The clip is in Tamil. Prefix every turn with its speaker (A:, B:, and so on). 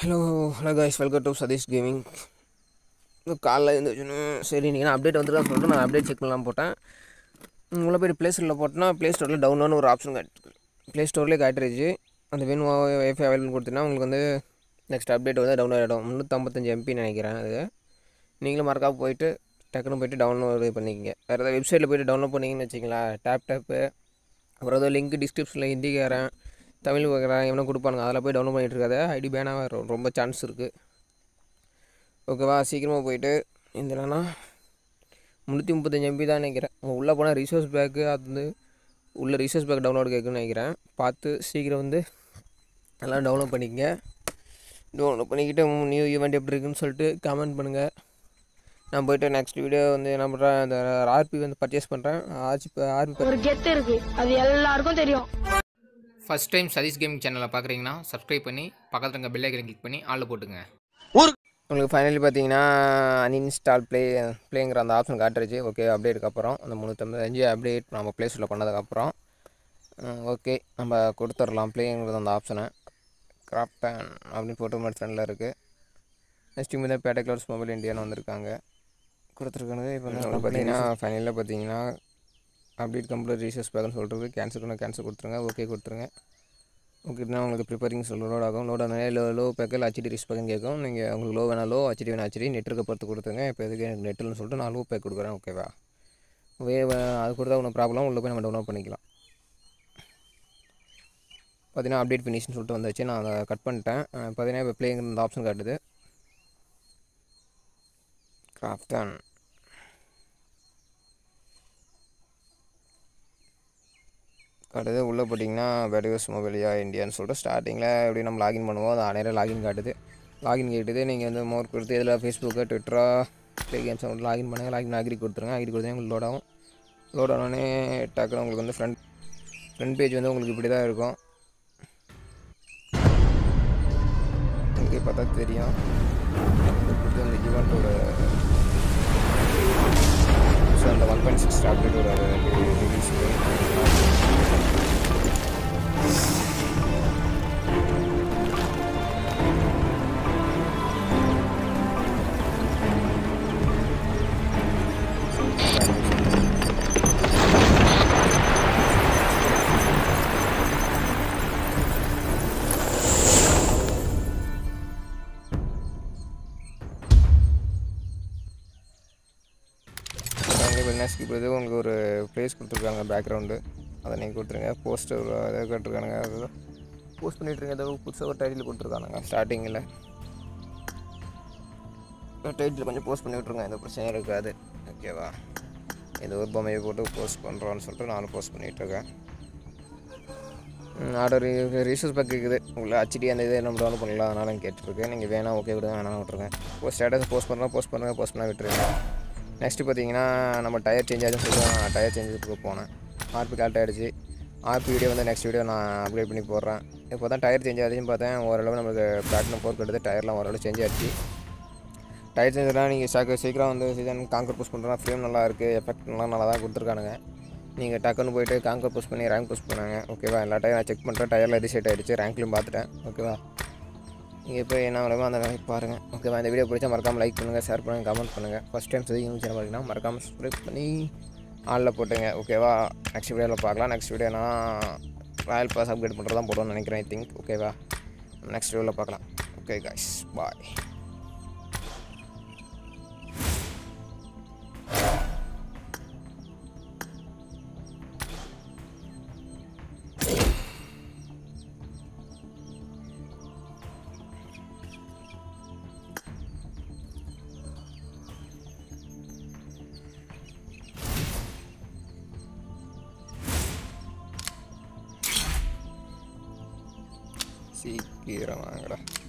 A: hello hello guys welcome to Satish gaming காலைல எழுந்திரிச்சோன்னு சரி நீங்கள் அப்டேட் வந்துருக்கான்னு சொல்லிட்டு நான் அப்டேட் செக் பண்ணலாம் போட்டேன் உள்ள போய் ப்ளே ஸ்டோரில் போட்டோன்னா ப்ளே ஸ்டோரில் டவுன்லோட்னு ஒரு ஆப்ஷன் காட்டு ப்ளே ஸ்டோர்லேயே காட்டுருச்சு அந்த வேணும் ஒய்ஃபை அவைலபிள் கொடுத்தீங்கன்னா உங்களுக்கு வந்து நெக்ஸ்ட் அப்டேட் வந்து டவுன்லோட் ஆகிடும் முந்நூற்றம்பத்தஞ்சு எம்பி நினைக்கிறேன் அது நீங்களும் மறக்காம போயிட்டு டக்குன்னு போயிட்டு டவுன்லோட் பண்ணிக்கங்க வேறு ஏதாவது வெப்சைட்டில் போயிட்டு டவுன்லோட் பண்ணிங்கன்னு வச்சிங்களேன் டேப் டேப்பு அப்புறம் ஏதோ லிங்க் டிஸ்கிரிப்ஷனில் ஹிந்திக்காரன் தமிழ் பார்க்குறேன் எவனும் கொடுப்பானுங்க அதில் போய் டவுன்லோட் பண்ணிட்டு இருக்காத ஐடி பேனாக வரும் ரொம்ப சான்ஸ் இருக்குது ஓகேவா சீக்கிரமாக போயிட்டு இந்த என்னன்னா முந்நூற்றி முப்பத்தஞ்சு எம்பி தான் நினைக்கிறேன் உள்ளே போனால் ரிசோர்ஸ் பேக்கு அது வந்து உள்ள ரிசோர்ஸ் பேக் டவுன்லோட் கேட்குன்னு நினைக்கிறேன் பார்த்து சீக்கிரம் வந்து எல்லாம் டவுன்லோட் பண்ணிக்கங்க டவுன்லோட் பண்ணிக்கிட்டு நியூ ஈவெண்ட் எப்படி இருக்குன்னு சொல்லிட்டு கமெண்ட் பண்ணுங்கள் நான் போயிட்டு நெக்ஸ்ட் வீடியோ வந்து என்ன பண்ணுறேன் அந்த ஆர்பி வந்து பர்ச்சேஸ் பண்ணுறேன் ஆர்பி ஆர்பி
B: ஒரு கெத்து இருக்கு அது எல்லாருக்கும் தெரியும்
C: ஃபஸ்ட் டைம் சதீஷ் கேமிங் சேனலை பார்க்குறீங்கன்னா சப்ஸ்கிரைப் பண்ணி பக்கத்தில் இருக்க பெல் ஐக்கனை கிளிக் பண்ணி ஆளில் போட்டுங்க
A: உங்களுக்கு ஃபைனலி பார்த்தீங்கன்னா அன்இன்ஸ்டால் ப்ளே ப்ளேங்கிற அந்த ஆப்ஷன் காட்டுருச்சு ஓகே அப்டேட்டுக்கு அப்புறம் அந்த முந்நூற்றம்பத்தஞ்சு அப்டேட் நம்ம ப்ளே ஸ்டோரில் பண்ணதுக்கப்புறம் ஓகே நம்ம கொடுத்துடலாம் ப்ளேங்கிறது அந்த ஆப்ஷனை கிராப்டன் அப்படின்னு போட்டு மாதிரி ஃப்ரெண்டில் இருக்குது நெக்ஸ்ட் இங்கே தான் பேட்டை கிளவுட்ஸ் மொபைல் இந்தியான்னு வந்திருக்காங்க கொடுத்துருக்கானுங்க இப்போ வந்து பார்த்தீங்கன்னா ஃபைனலில் பார்த்தீங்கன்னா அப்டேட் கம்ப்ளீட் ரீசர்ஸ் பேக்னு சொல்கிறது கேன்சல் பண்ண கேன்சல் கொடுத்துருங்க ஓகே கொடுத்துருங்க ஓகேனா உங்களுக்கு ப்ரிப்பேரிங் சொல்ல லோட் ஆகும் லோட் ஆனாலே லோ லோ பேக்கில் ஹச்டி ரிஸ் பேக்கும் கேட்கும் நீங்கள் உங்களுக்கு லோ வேணா லோ ஹச்டி வேணா ஹச்டி நெட் இருக்க பொறுத்து கொடுத்துருங்க இப்போ எதுக்கு எனக்கு நெட்டில்னு சொல்லிட்டு நான் லோ பேக் கொடுக்குறேன் ஓகேவா வே அது கொடுத்தா ஒன்றும் ப்ராப்ளம் உள்ளே போய் நம்ம டவுன்லோட் பண்ணிக்கலாம் பார்த்தீங்கன்னா அப்டேட் ஃபினிஷ்னு சொல்லிட்டு வந்துச்சு நான் அதை கட் பண்ணிட்டேன் அஹ் பார்த்தீங்கன்னா இப்போ ப்ளேங்கிற இந்த ஆப்ஷன் காட்டுது கிராஃப்டன் காட்டுது உள்ளே போட்டிங்கன்னா வெடிவஸ் மொபைலியா இந்தியான்னு சொல்லிட்டு ஸ்டார்டிங்கில் எப்படி நம்ம லாகின் பண்ணுவோம் அது அனைவரும் லாகின் காட்டுது லாகின் கேட்டுது நீங்கள் வந்து மோர் கொடுத்து இதில் ஃபேஸ்புக்கு ட்விட்டரா ப்ளே கேம்ஸ் வந்து லாகின் பண்ணுங்கள் லாகின் அக்ரி கொடுத்துருங்க அக்ரி கொடுத்தா உங்களுக்கு லோட் ஆகும் லோட் ஆனோடனே டக்குனு உங்களுக்கு வந்து ஃப்ரண்ட் ஃப்ரண்ட் பேஜ் வந்து உங்களுக்கு இப்படி தான் இருக்கும் உங்களுக்கு பார்த்தா தெரியும் இது அந்த ஈவெண்ட்டோட ஸோ அந்த ஒன் பாயிண்ட் சிக்ஸ் டேப்லெட்டோட ரிலீஸ் அங்கே இப்போ ஸ்கிப் இது உங்களுக்கு ஒரு ப்ளேஸ் கொடுத்துருக்காங்க பேக்ரவுண்டு அதை நீங்கள் கொடுத்துருங்க போஸ்டர் அதை கேட்டிருக்கானுங்க அது போஸ்ட் பண்ணிட்டுருங்க ஏதோ புதுசாக ஒரு டைட்டில் கொடுத்துருக்கானுங்க ஸ்டார்டிங்கில் டைட்டில் கொஞ்சம் போஸ்ட் பண்ணி விட்ருங்க எந்த பிரச்சனையும் இருக்காது ஓகேவா ஏதோ ஒரு பொம்மையை போட்டு போஸ்ட் பண்ணுறோன்னு சொல்லிட்டு நானும் போஸ்ட் பண்ணிகிட்ருக்கேன் ஆர்டர் ரீசர்ஸ் பேக் இருக்குது உள்ள ஹச்டி அந்த இது நம்ம டவுன்லோட் பண்ணலாம் அதனால கேட்டுருக்கேன் நீங்கள் வேணாம் ஓகே கொடுங்க வேணாம் விட்ருங்க ஒரு ஸ்டேட்டஸ் போஸ்ட் பண்ணலாம் போஸ்ட் பண்ணுங்கள் போஸ்ட் பண்ணால் விட்டுருங்க நெக்ஸ்ட்டு பார்த்தீங்கன்னா நம்ம டயர் சேஞ்ச் ஆச்சுன்னு சொல்லிட்டு டயர் சேஞ்சுக்கு போனேன் ஆர்பி கரெக்ட் ஆகிடுச்சு ஆர்பி வீடியோ வந்து நெக்ஸ்ட் வீடியோ நான் அப்டேட் பண்ணி போடுறேன் இப்போ தான் டயர் சேஞ்ச் ஆச்சுன்னு பார்த்தேன் ஓரளவு நம்மளுக்கு பிளாட்டினம் ஃபோர் கட்டுது டயர்லாம் ஓரளவு சேஞ்ச் ஆச்சு டயர் சேஞ்சர்லாம் நீங்கள் சாக்க சீக்கிரம் வந்து சீசன் காங்கர் புஷ் பண்ணுறா ஃப்ரேம் நல்லா இருக்குது எஃபெக்ட் நல்லா நல்லா தான் கொடுத்துருக்கானுங்க நீங்கள் டக்குன்னு போயிட்டு காங்கர் புஷ் பண்ணி ரேங்க் புஷ் பண்ணாங்க ஓகேவா எல்லா டயர் நான் செக் பண்ணுறேன் டயரில் எது செட் ஆகிடுச்சு ரேங்க்லையும் பார்த்துட்டேன் ஓகேவா நீங்கள் போய் என்ன வேணுமோ அந்த வேலைக்கு பாருங்கள் ஓகேவா இந்த வீடியோ பிடிச்சா மறக்காமல் லைக் பண்ணுங்கள் ஷேர் பண்ணுங்கள் கமெண்ட் பண்ணுங்கள் ஃபஸ்ட் டைம் சதி சேனல் பார்த்தீங்கன்னா மறக்காமல் சப்ஸ்கிரைப் பண்ணி ஆளில் போட்டுங்க ஓகேவா நெக்ஸ்ட் வீடியோவில் பார்க்கலாம் நெக்ஸ்ட் வீடியோ நான் ராயல் பாஸ் அப்கிரேட் பண்ணுறது தான் போடுவோம்னு நினைக்கிறேன் ஐ திங்க் ஓகேவா நெக்ஸ்ட் வீடியோவில் பார்க்கலாம் ஓகே காய்ஸ் பாய் சீக்கிரம் வாங்கடா